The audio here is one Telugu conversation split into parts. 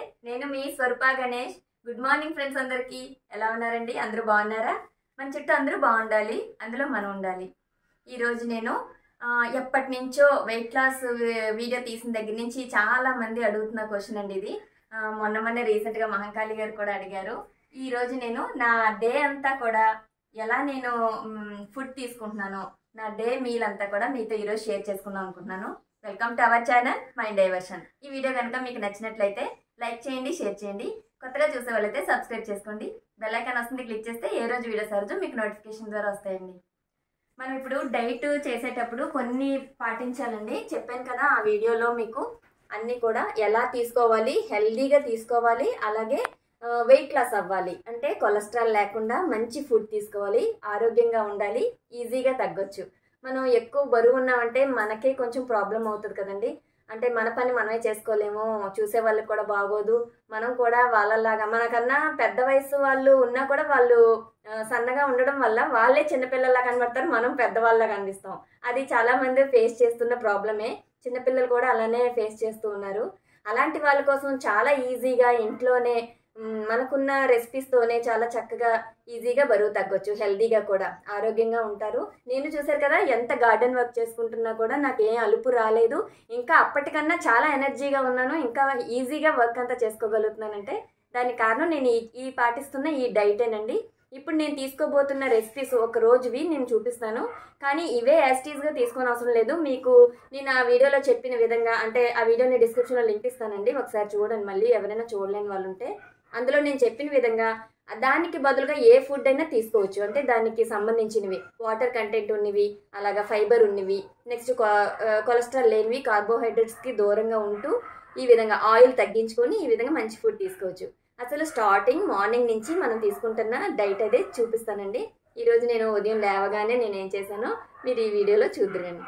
నేను మీ Swaroopa Ganesh good morning friends అందరికీ ఎలా ఉన్నారండి అందరూ బాగున్నారా మన చుట్టూ అందరూ బాగుండాలి అందులో మనం ఉండాలి ఈరోజు నేను ఆ, ఎప్పటి నుంచో వెయిట్ లాస్ వీడియో తీసిన దగ్గర నుంచి చాలా మంది అడుగుతున్న క్వశ్చన్ అండి ఇది ఆ, మొన్న మొన్న రీసెంట్గా మహంకాళి గారు కూడా అడిగారు ఈ రోజు నేను నా డే అంతా కూడా ఎలా నేను ఫుడ్ తీసుకుంటున్నాను నా డే మీల్ అంతా కూడా మీతో ఈరోజు షేర్ చేసుకుందాం అనుకుంటున్నాను welcome to our channel mind diversion ఈ వీడియో కనుక మీకు నచ్చినట్లయితే లైక్ చేయండి షేర్ చేయండి కొత్తగా చూసే వాళ్ళైతే సబ్స్క్రైబ్ చేసుకోండి బెల్ ఐకాన్ వస్తుంది క్లిక్ చేస్తే ఏ రోజు వీడియో సరజు మీకు నోటిఫికేషన్ ద్వారా వస్తాయండి మనం ఇప్పుడు డైట్ చేసేటప్పుడు కొన్ని పాటించాలండి చెప్పాను కదా ఆ వీడియోలో మీకు అన్నీ కూడా ఎలా తీసుకోవాలి హెల్దీగా తీసుకోవాలి అలాగే వెయిట్ లాస్ అవ్వాలి అంటే కొలెస్ట్రాల్ లేకుండా మంచి ఫుడ్ తీసుకోవాలి ఆరోగ్యంగా ఉండాలి ఈజీగా తగ్గొచ్చు మనం ఎక్కువ బరువు ఉన్నామంటే మనకే కొంచెం ప్రాబ్లం అవుతుంది కదండి అంటే మన పని మనమే చేసుకోలేము చూసే వాళ్ళకి కూడా బాగోదు మనం కూడా వాళ్ళలాగా మనకన్నా పెద్ద వయసు వాళ్ళు ఉన్నా కూడా వాళ్ళు ఆ, సన్నగా ఉండడం వల్ల వాళ్ళే చిన్నపిల్లల్లా కనబడతారు మనం పెద్దవాళ్ళ కనిపిస్తాం అది చాలా మంది ఫేస్ చేస్తున్న ప్రాబ్లమే చిన్నపిల్లలు కూడా అలానే ఫేస్ చేస్తూ ఉన్నారు అలాంటి వాళ్ళ కోసం చాలా ఈజీగా ఇంట్లోనే మ్, మనకున్న రెసిపీస్తోనే చాలా చక్కగా ఈజీగా బరువు తగ్గొచ్చు హెల్దీగా కూడా ఆరోగ్యంగా ఉంటారు నేను చూశారు కదా ఎంత గార్డెన్ వర్క్ చేసుకుంటున్నా కూడా నాకు ఏం అలుపు రాలేదు ఇంకా అప్పటికన్నా చాలా ఎనర్జీగా ఉన్నాను ఇంకా ఈజీగా వర్క్ అంతా చేసుకోగలుగుతున్నానంటే దానికి కారణం నేను ఈ ఈ పాటిస్తున్న ఈ డైటేనండి ఇప్పుడు నేను తీసుకోబోతున్న రెసిపీస్ ఒక రోజువి నేను చూపిస్తాను కానీ ఇవే యాస్టీస్గా తీసుకొని అవసరం లేదు మీకు నేను ఆ వీడియోలో చెప్పిన విధంగా అంటే ఆ వీడియోని డిస్క్రిప్షన్లో లింక్ ఇస్తానండి ఒకసారి చూడండి మళ్ళీ ఎవరైనా చూడలేని వాళ్ళు ఉంటే అందులో నేను చెప్పిన విధంగా దానికి బదులుగా ఏ ఫుడ్ అయినా తీసుకోవచ్చు అంటే దానికి సంబంధించినవి వాటర్ కంటెంట్ ఉన్నవి అలాగా ఫైబర్ ఉన్నవి నెక్స్ట్ కొలెస్ట్రాల్ లేనివి కార్బోహైడ్రేట్స్కి దూరంగా ఉంటూ ఈ విధంగా ఆయిల్ తగ్గించుకొని ఈ విధంగా మంచి ఫుడ్ తీసుకోవచ్చు అసలు స్టార్టింగ్ మార్నింగ్ నుంచి మనం తీసుకుంటున్న డైట్ అదే చూపిస్తానండి ఈరోజు నేను ఉదయం లేవగానే నేను ఏం చేశానో మీరు ఈ వీడియోలో చూద్దరండి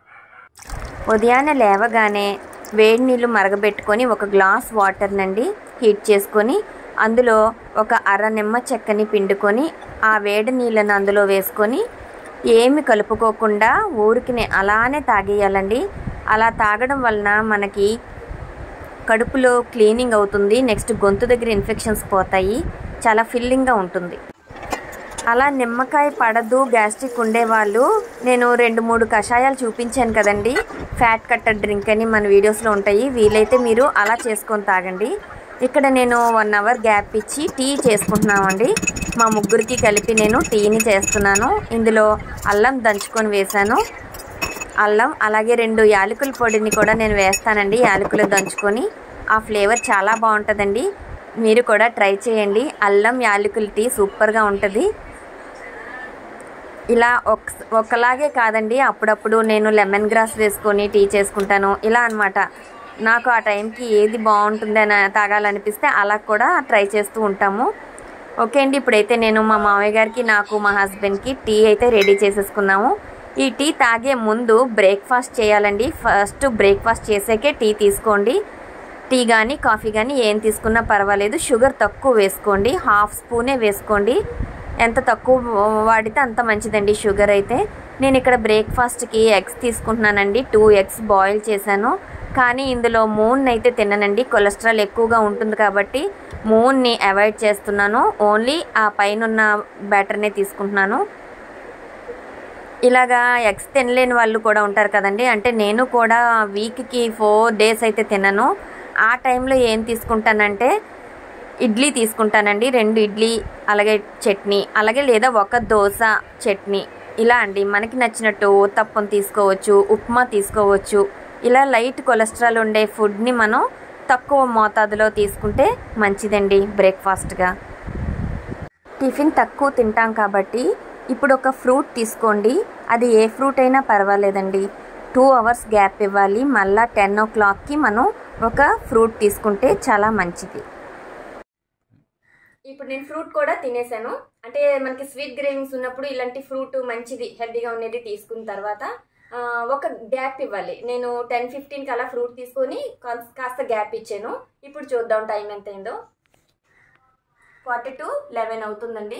ఉదయాన్నే లేవగానే వేడి నీళ్ళు మరగబెట్టుకొని ఒక గ్లాస్ వాటర్ నండి హీట్ చేసుకొని అందులో ఒక అర నిమ్మ చెక్కని పిండుకొని ఆ వేడి నీళ్ళను అందులో వేసుకొని ఏమి కలుపుకోకుండా ఊరికినే అలానే తాగేయాలండి అలా తాగడం వలన మనకి కడుపులో క్లీనింగ్ అవుతుంది నెక్స్ట్ గొంతు దగ్గర ఇన్ఫెక్షన్స్ పోతాయి చాలా ఫిల్లింగ్గా ఉంటుంది అలా నిమ్మకాయ పడదు గ్యాస్ట్రిక్ ఉండేవాళ్ళు నేను రెండు మూడు కషాయాలు చూపించాను కదండి ఫ్యాట్ కట్టర్ డ్రింక్ అని మన వీడియోస్లో ఉంటాయి వీలైతే మీరు అలా చేసుకొని తాగండి ఇక్కడ నేను వన్ అవర్ గ్యాప్ ఇచ్చి టీ చేసుకుంటున్నామండి మా ముగ్గురికి కలిపి నేను టీని చేస్తున్నాను ఇందులో అల్లం దంచుకొని వేశాను అల్లం అలాగే రెండు యాలకుల పొడిని కూడా నేను వేస్తానండి యాలకులు దంచుకొని ఆ ఫ్లేవర్ చాలా బాగుంటుందండి మీరు కూడా ట్రై చేయండి అల్లం యాలకుల టీ సూపర్గా ఉంటుంది ఇలా ఒక ఒకలాగే కాదండి అప్పుడప్పుడు నేను లెమన్ గ్రాస్ వేసుకొని టీ చేసుకుంటాను ఇలా అన్నమాట నాకు ఆ టైంకి ఏది బాగుంటుంది అని తాగాలనిపిస్తే అలా కూడా ట్రై చేస్తూ ఉంటాము ఓకే అండి ఇప్పుడైతే నేను మా మామయ్య గారికి నాకు మా హస్బెండ్కి టీ అయితే రెడీ చేసేసుకున్నాము ఈ టీ తాగే ముందు బ్రేక్ఫాస్ట్ చేయాలండి ఫస్ట్ బ్రేక్ఫాస్ట్ చేసాకే టీ తీసుకోండి టీ కానీ కాఫీ కానీ ఏం తీసుకున్నా పర్వాలేదు షుగర్ తక్కువ వేసుకోండి హాఫ్ స్పూనే వేసుకోండి ఎంత తక్కువ వాడితే అంత మంచిదండి షుగర్ అయితే నేను ఇక్కడ బ్రేక్ఫాస్ట్కి ఎగ్స్ తీసుకుంటున్నానండి టూ ఎగ్స్ బాయిల్ చేశాను కానీ ఇందులో మూన్ అయితే తిననండి కొలెస్ట్రాల్ ఎక్కువగా ఉంటుంది కాబట్టి మూన్ని అవాయిడ్ చేస్తున్నాను ఓన్లీ ఆ పైన ఉన్న బ్యాటర్నే తీసుకుంటున్నాను ఇలాగా ఎగ్స్ తినలేని వాళ్ళు కూడా ఉంటారు కదండి అంటే నేను కూడా వీక్కి ఫోర్ డేస్ అయితే తినను ఆ టైంలో ఏం తీసుకుంటానంటే ఇడ్లీ తీసుకుంటానండి రెండు ఇడ్లీ అలాగే చట్నీ అలాగే లేదా ఒక దోశ చట్నీ ఇలా అండి మనకి నచ్చినట్టు తప్పం తీసుకోవచ్చు ఉప్మా తీసుకోవచ్చు ఇలా లైట్ కొలెస్ట్రాల్ ఉండే ఫుడ్ని మనం తక్కువ మోతాదులో తీసుకుంటే మంచిదండి బ్రేక్ఫాస్ట్గా టిఫిన్ తక్కువ తింటాం కాబట్టి ఇప్పుడు ఒక ఫ్రూట్ తీసుకోండి అది ఏ ఫ్రూట్ అయినా పర్వాలేదండి టూ అవర్స్ గ్యాప్ ఇవ్వాలి మళ్ళా టెన్ ఓ క్లాక్కి మనం ఒక ఫ్రూట్ తీసుకుంటే చాలా మంచిది ఇప్పుడు నేను ఫ్రూట్ కూడా తినేసాను అంటే మనకి స్వీట్ గ్రేవింగ్స్ ఉన్నప్పుడు ఇలాంటి ఫ్రూట్ మంచిది హెల్దీగా ఉండేది తీసుకున్న తర్వాత ఆ, ఒక గ్యాప్ ఇవ్వాలి నేను టెన్ ఫిఫ్టీన్కి అలా ఫ్రూట్ తీసుకొని కాస్- కాస్త గ్యాప్ ఇచ్చాను ఇప్పుడు చూద్దాం టైం ఎంత అయిందో క్వార్టర్ టు లెవెన్ అవుతుందండి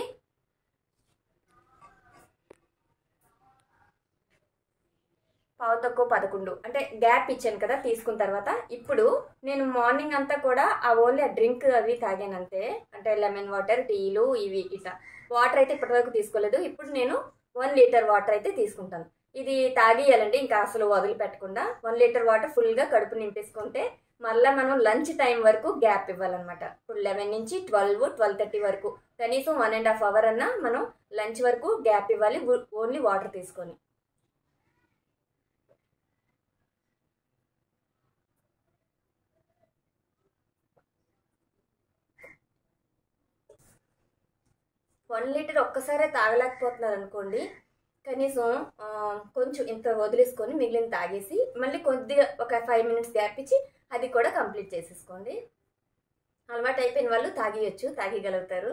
పావు తక్కువ పదకొండు అంటే గ్యాప్ ఇచ్చాను కదా తీసుకున్న తర్వాత ఇప్పుడు నేను మార్నింగ్ అంతా కూడా ఆ ఓన్లీ ఆ డ్రింక్ అవి తాగాను అంతే అంటే లెమన్ వాటర్ టీలు ఇవి ఇట్లా వాటర్ అయితే ఇప్పటివరకు తీసుకోలేదు ఇప్పుడు నేను వన్ లీటర్ వాటర్ అయితే తీసుకుంటాను ఇది తాగేయాలండి ఇంకా అసలు వదిలిపెట్టకుండా వన్ లీటర్ వాటర్ ఫుల్గా కడుపు నింపేసుకుంటే మళ్ళీ మనం లంచ్ టైం వరకు గ్యాప్ ఇవ్వాలన్నమాట ఇప్పుడు లెవెన్ నుంచి ట్వెల్వ్ ట్వెల్వ్ థర్టీ వరకు కనీసం వన్ అండ్ హాఫ్ అవర్ అన్నా మనం లంచ్ వరకు గ్యాప్ ఇవ్వాలి ఓన్లీ వాటర్ తీసుకొని వన్ లీటర్ ఒక్కసారే తాగలేకపోతున్నారు అనుకోండి కనీసం ఆ, కొంచెం ఇంత వదిలేసుకొని మిగిలిన తాగేసి మళ్ళీ కొద్దిగా ఒక ఫైవ్ మినిట్స్ గ్యాప్ ఇచ్చి అది కూడా కంప్లీట్ చేసేసుకోండి అలవాటు అయిపోయిన వాళ్ళు తాగేయచ్చు తాగగలుగుతారు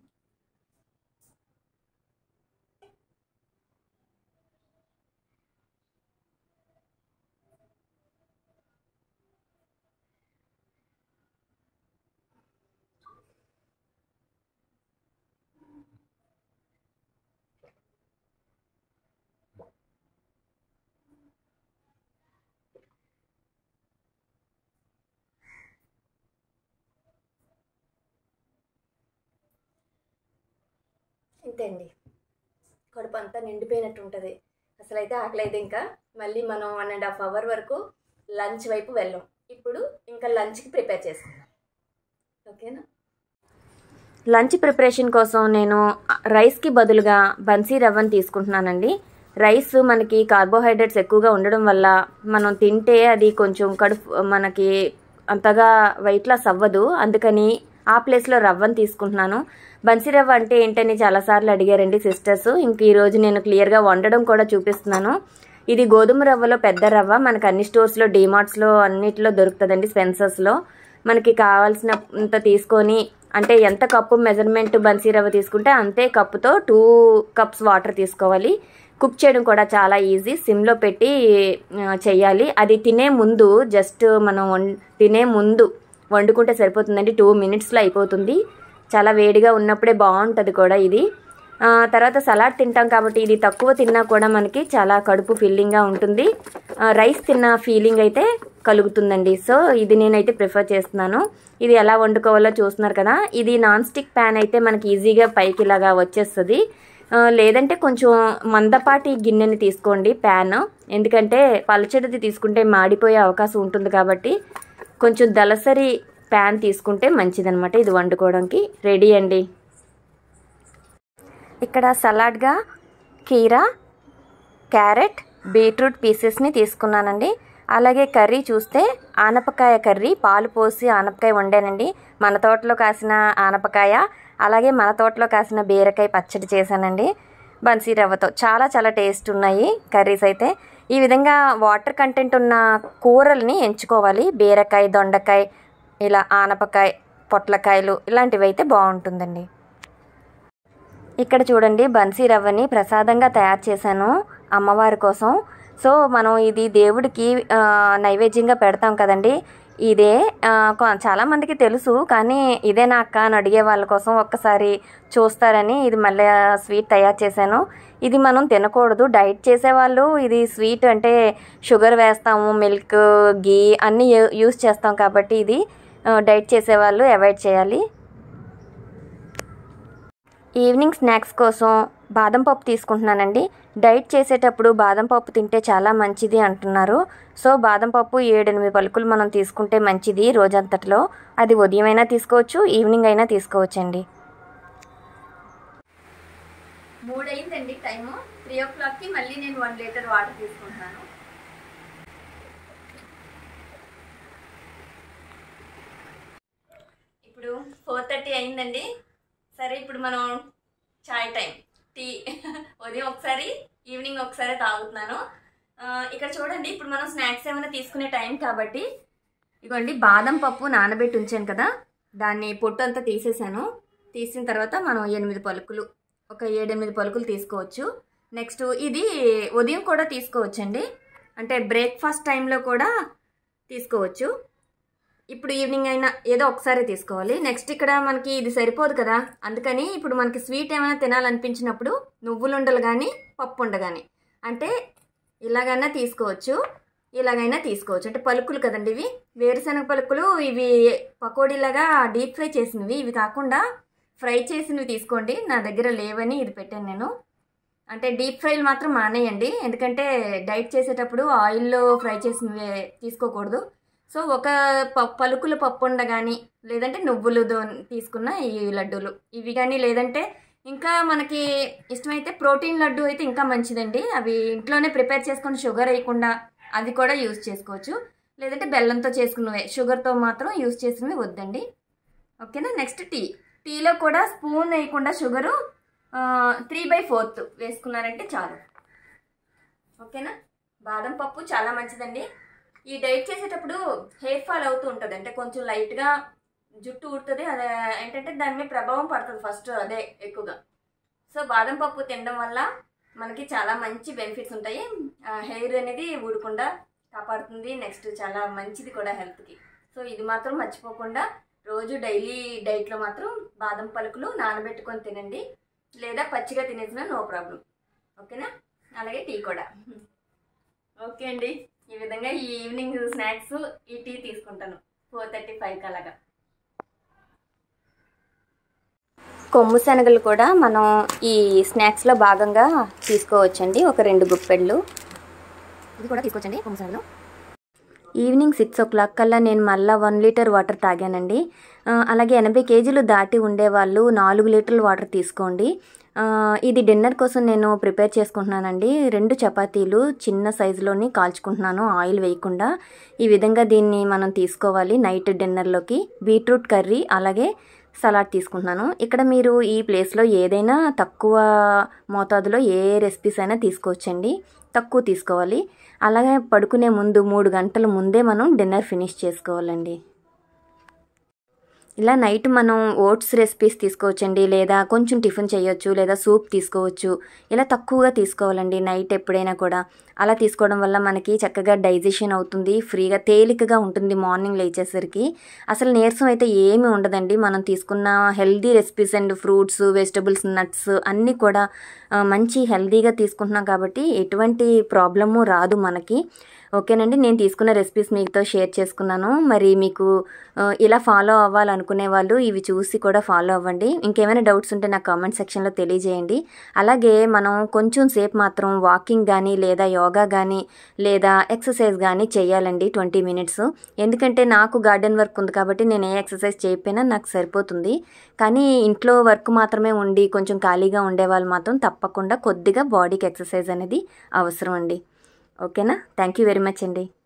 ఇంతే అండి కడుపు అంతా నిండిపోయినట్టు ఉంటుంది అసలు అయితే ఆకలి అయితే ఇంకా మళ్ళీ మనం వన్ అండ్ హాఫ్ అవర్ వరకు లంచ్ వైపు వెళ్ళాం ఇప్పుడు ఇంకా లంచ్కి ప్రిపేర్ చేసుకుందాం ఓకేనా లంచ్ ప్రిపరేషన్ కోసం నేను రైస్కి బదులుగా బన్సీ రవ్వని తీసుకుంటున్నానండి రైస్ మనకి కార్బోహైడ్రేట్స్ ఎక్కువగా ఉండడం వల్ల మనం తింటే అది కొంచెం కడుపు మనకి అంతగా వెయిట్ లాస్ అవ్వదు అందుకని ఆ ప్లేస్లో రవ్వని తీసుకుంటున్నాను బన్సీ రవ్వ అంటే ఏంటని చాలాసార్లు అడిగారండి సిస్టర్స్ ఇంక ఈరోజు నేను క్లియర్గా వండడం కూడా చూపిస్తున్నాను ఇది గోధుమ రవ్వలో పెద్ద రవ్వ మనకు అన్ని స్టోర్స్లో డీమార్ట్స్లో అన్నిటిలో దొరుకుతుందండి స్పెన్సర్స్లో మనకి కావాల్సినంత తీసుకొని అంటే ఎంత కప్పు మెజర్మెంట్ బన్సీ రవ్వ తీసుకుంటే అంతే కప్పుతో టూ కప్స్ వాటర్ తీసుకోవాలి కుక్ చేయడం కూడా చాలా ఈజీ సిమ్లో పెట్టి ఆ, చేయాలి అది తినే ముందు జస్ట్ మనం వం- తినే ముందు వండుకుంటే సరిపోతుందండి టూ మినిట్స్లో అయిపోతుంది చాలా వేడిగా ఉన్నప్పుడే బాగుంటుంది కూడా ఇది ఆ, తర్వాత సలాడ్ తింటాం కాబట్టి ఇది తక్కువ తిన్నా కూడా మనకి చాలా కడుపు ఫిల్లింగ్గా ఉంటుంది ఆ, రైస్ తిన్న ఫీలింగ్ అయితే కలుగుతుందండి సో ఇది నేనైతే ప్రిఫర్ చేస్తున్నాను ఇది ఎలా వండుకోవాలో చూస్తున్నారు కదా ఇది నాన్ స్టిక్ ప్యాన్ అయితే మనకి ఈజీగా పైకి ఇలాగా వచ్చేస్తుంది ఆ, లేదంటే కొంచెం మందపాటి గిన్నెని తీసుకోండి ప్యాన్ ఎందుకంటే పలచడిది తీసుకుంటే మాడిపోయే అవకాశం ఉంటుంది కాబట్టి కొంచెం దలసరి ప్యాన్ తీసుకుంటే మంచిదనమాట ఇది వండుకోవడానికి రెడీ అండి ఇక్కడ సలాడ్గా కీరా క్యారెట్ బీట్రూట్ పీసెస్ని తీసుకున్నానండి అలాగే కర్రీ చూస్తే ఆనపకాయ కర్రీ పాలు పోసి ఆనపకాయ వండానండి మన తోటలో కాసిన ఆనపకాయ అలాగే మన తోటలో కాసిన బీరకాయ పచ్చడి చేశానండి బన్సీ రవ్వతో చాలా చాలా టేస్ట్ ఉన్నాయి కర్రీస్ అయితే ఈ విధంగా వాటర్ కంటెంట్ ఉన్న కూరల్ని ఎంచుకోవాలి బీరకాయ దొండకాయ ఇలా ఆనపకాయ పొట్లకాయలు ఇలాంటివి అయితే బాగుంటుందండి ఇక్కడ చూడండి బన్సీ రవ్వని ప్రసాదంగా తయారు చేశాను అమ్మవారి కోసం సో మనం ఇది దేవుడికి ఆ, నైవేద్యంగా పెడతాం కదండి ఇదే ఆ, కొ- చాలామందికి తెలుసు కానీ ఇదే నా అక్క అని అడిగే వాళ్ళ కోసం ఒక్కసారి చూస్తారని ఇది మళ్ళీ స్వీట్ తయారు చేశాను ఇది మనం తినకూడదు డైట్ చేసేవాళ్ళు ఇది స్వీట్ అంటే షుగర్ వేస్తాము మిల్క్ గీ అన్నీ యూ- యూస్ చేస్తాం కాబట్టి ఇది ఆ, డైట్ చేసేవాళ్ళు అవాయిడ్ చేయాలి ఈవినింగ్ స్నాక్స్ కోసం బాదం పప్పు తీసుకుంటున్నానండి డైట్ చేసేటప్పుడు బాదం పప్పు తింటే చాలా మంచిది అంటున్నారు సో బాదం పప్పు ఏడెనిమిది పలుకులు మనం తీసుకుంటే మంచిది రోజంతటిలో అది ఉదయం అయినా తీసుకోవచ్చు ఈవినింగ్ అయినా తీసుకోవచ్చండి మూడు అయిందండి టైము త్రీ ఓ క్లాక్కి మళ్ళీ నేను వన్ లీటర్ వాటర్ తీసుకుంటున్నాను ఇప్పుడు ఫోర్ థర్టీ అయిందండి సరే ఇప్పుడు మనం చాయ్ టైం టీ ఉదయం ఒకసారి ఈవినింగ్ ఒకసారి తాగుతున్నాను ఆ, ఇక్కడ చూడండి ఇప్పుడు మనం స్నాక్స్ ఏమైనా తీసుకునే టైం కాబట్టి ఇగోండి బాదం పప్పు నానబెట్టి ఉంచాను కదా దాన్ని పొట్టు అంతా తీసేసాను తీసిన తర్వాత మనం ఎనిమిది పలుకులు ఒక ఏడెనిమిది పలుకులు తీసుకోవచ్చు నెక్స్ట్ ఇది ఉదయం కూడా తీసుకోవచ్చండి అంటే బ్రేక్ఫాస్ట్ టైంలో కూడా తీసుకోవచ్చు ఇప్పుడు ఈవినింగ్ అయినా ఏదో ఒకసారి తీసుకోవాలి నెక్స్ట్ ఇక్కడ మనకి ఇది సరిపోదు కదా అందుకని ఇప్పుడు మనకి స్వీట్ ఏమైనా తినాలనిపించినప్పుడు నువ్వులుండలు కానీ పప్పు ఉండ కానీ అంటే ఇలాగైనా తీసుకోవచ్చు ఇలాగైనా తీసుకోవచ్చు అంటే పలుకులు కదండి ఇవి వేరుశనగ పలుకులు ఇవి పకోడీలాగా డీప్ ఫ్రై చేసినవి ఇవి కాకుండా ఫ్రై చేసినవి తీసుకోండి నా దగ్గర లేవని ఇది పెట్టాను నేను అంటే డీప్ ఫ్రైలు మాత్రం మానేయండి ఎందుకంటే డైట్ చేసేటప్పుడు ఆయిల్లో ఫ్రై చేసినవి తీసుకోకూడదు సో ఒక ప- పలుకుల పప్పు ఉండ కానీ లేదంటే నువ్వులు దో తీసుకున్న ఈ లడ్డూలు ఇవి కానీ లేదంటే ఇంకా మనకి ఇష్టమైతే ప్రోటీన్ లడ్డు అయితే ఇంకా మంచిదండి అవి ఇంట్లోనే ప్రిపేర్ చేసుకొని షుగర్ వేయకుండా అది కూడా యూజ్ చేసుకోవచ్చు లేదంటే బెల్లంతో చేసుకున్నవే షుగర్తో మాత్రం యూజ్ చేసినవి వద్దండి ఓకేనా నెక్స్ట్ టీ టీలో కూడా స్పూన్ వేయకుండా షుగరు త్రీ బై ఫోర్త్ వేసుకున్నారంటే చాలు ఓకేనా బాదం పప్పు చాలా మంచిదండి ఈ డైట్ చేసేటప్పుడు హెయిర్ ఫాల్ అవుతూ ఉంటుంది అంటే కొంచెం లైట్గా జుట్టు ఊడుతుంది అదే ఏంటంటే దాని మీద ప్రభావం పడుతుంది ఫస్ట్ అదే ఎక్కువగా సో బాదం పప్పు తినడం వల్ల మనకి చాలా మంచి బెనిఫిట్స్ ఉంటాయి హెయిర్ అనేది ఊడకుండా కాపాడుతుంది నెక్స్ట్ చాలా మంచిది కూడా హెల్త్కి సో ఇది మాత్రం మర్చిపోకుండా రోజు డైలీ డైట్లో మాత్రం బాదం పలుకులు నానబెట్టుకొని తినండి లేదా పచ్చిగా తినేసినా నో ప్రాబ్లం ఓకేనా అలాగే టీ కూడా ఓకే అండి ఈ విధంగా ఈ ఈవినింగ్ స్నాక్స్ ఈ టీ తీసుకుంటాను ఫోర్ థర్టీ ఫైవ్కి అలాగా కొమ్ము శనగలు కూడా మనం ఈ స్నాక్స్లో భాగంగా తీసుకోవచ్చండి ఒక రెండు గుప్పెళ్ళు ఇది కూడా తీసుకోవచ్చండి కొమ్ము శనగలు ఈవినింగ్ సిక్స్ ఓ క్లాక్ కల్లా నేను మళ్ళీ వన్ లీటర్ వాటర్ తాగానండి ఆ, అలాగే ఎనభై కేజీలు దాటి ఉండేవాళ్ళు నాలుగు లీటర్ల వాటర్ తీసుకోండి ఆ, ఇది డిన్నర్ కోసం నేను ప్రిపేర్ చేసుకుంటున్నానండి రెండు చపాతీలు చిన్న సైజులోని కాల్చుకుంటున్నాను ఆయిల్ వేయకుండా ఈ విధంగా దీన్ని మనం తీసుకోవాలి నైట్ డిన్నర్లోకి బీట్రూట్ కర్రీ అలాగే సలాడ్ తీసుకుంటున్నాను ఇక్కడ మీరు ఈ ప్లేస్లో ఏదైనా తక్కువ మోతాదులో ఏ రెసిపీస్ అయినా తీసుకోవచ్చండి తక్కువ తీసుకోవాలి అలాగే పడుకునే ముందు మూడు గంటల ముందే మనం డిన్నర్ ఫినిష్ చేసుకోవాలండి ఇలా నైట్ మనం ఓట్స్ రెసిపీస్ తీసుకోవచ్చండి లేదా కొంచెం టిఫిన్ చేయొచ్చు లేదా సూప్ తీసుకోవచ్చు ఇలా తక్కువగా తీసుకోవాలండి నైట్ ఎప్పుడైనా కూడా అలా తీసుకోవడం వల్ల మనకి చక్కగా డైజెషన్ అవుతుంది ఫ్రీగా తేలికగా ఉంటుంది మార్నింగ్ లేచేసరికి అసలు నీరసం అయితే ఏమీ ఉండదండి మనం తీసుకున్న healthy recipes and fruits vegetables nuts అన్నీ కూడా ఆ, మంచి హెల్దీగా తీసుకుంటున్నాం కాబట్టి ఎటువంటి ప్రాబ్లము రాదు మనకి ఓకేనండి నేను తీసుకున్న రెసిపీస్ మీతో షేర్ చేసుకున్నాను మరి మీకు ఆ, ఇలా ఫాలో అవ్వాలనుకునే వాళ్ళు ఇవి చూసి కూడా ఫాలో అవ్వండి ఇంకేమైనా డౌట్స్ ఉంటే నాకు కామెంట్ సెక్షన్లో తెలియజేయండి అలాగే మనం కొంచెం సేపు మాత్రం వాకింగ్ కానీ లేదా యోగా కానీ లేదా ఎక్సర్సైజ్ కానీ చేయాలండి ట్వంటీ మినిట్స్ ఎందుకంటే నాకు గార్డెన్ వర్క్ ఉంది కాబట్టి నేను ఏ ఎక్సర్సైజ్ చేయకపోయినా నాకు సరిపోతుంది కానీ ఇంట్లో వర్క్ మాత్రమే ఉండి కొంచెం ఖాళీగా ఉండే వాళ్ళు మాత్రం తప్పకుండా కొద్దిగా బాడీకి ఎక్సర్సైజ్ అనేది అవసరం అండి ఓకేనా థ్యాంక్ యూ వెరీ మచ్ అండి